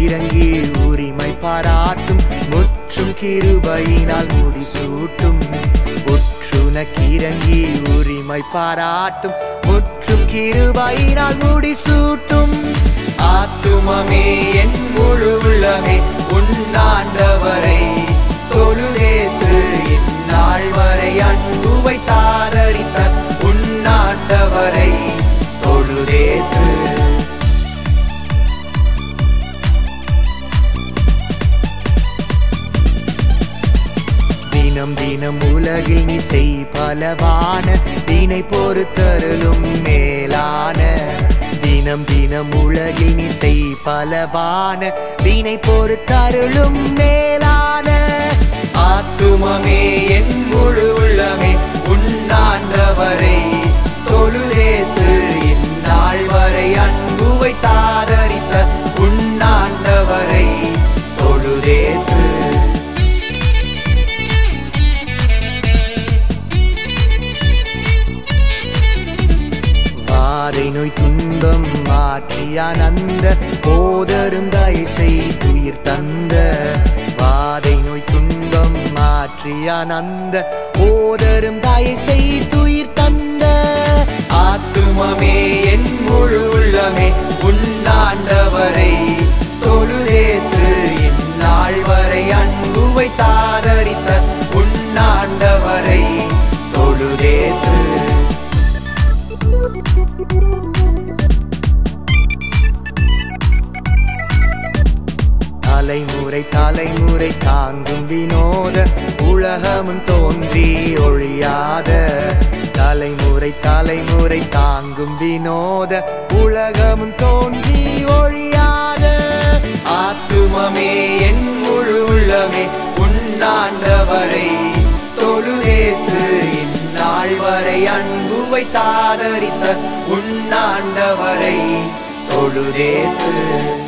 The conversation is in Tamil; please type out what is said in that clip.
கிறங்கி உரிமை பாராட்டும் முற்றும் கிருபையினால் முடிசூட்டும் உற்றுனக்கிறங்கி உரிமை பாராட்டும் முற்றும் கிருபையினால் முடிசூட்டும் ஆத்துமமே என் முழு உள்ளமே உன்னாண்டவரை தொழுதேத்து இந்நாள் வரை அன்புவை தாதரித்த உன்னாண்டவரை தொழுதேத்து தினம் தினம் உலகில் நீ செய் பலவான வினை பொறுத்தருளும் மேலான தினம் தினம் உலகில் நீ செய் பலவான வினை பொறுத்தருளும் மேலான ஆத்துமமே என் முழு உள்ளமே உன்னாண்டவரை தொழுதேத்து இந்நாள் வரை அன்புவை தாதரித்த உன்னாண்டவரை தொழுதேத்து வாதை நோய் துன்பம் மாற்றியானந்த போதரும் தயசை துயிர் தந்த வாதை நோய் துன்பம் மாற்றியானந்த போதரும் தயசை துயிர் தந்த ஆத்துமமே என் முழு உள்ளமே உன்னாண்டவரை தொழுதேத்து இந்நாள் வரை அன்புவை தாதரித்த உன்னாண்டவரை தொழுதேத்து தலைமுறை தலைமுறை தாங்கும் வினோத உலகமும் தோன்றி ஒழியாத தலைமுறை தலைமுறை தாங்கும் வினோத உலகமும் தோன்றி ஒழியாத ஆத்துமமே என் முழு உள்ளமே உன்னாண்டவரை தொழுதேத்து இந்நாள் வரை அன்புவை தாதரித்த உன்னாண்டவரை தொழுதேத்து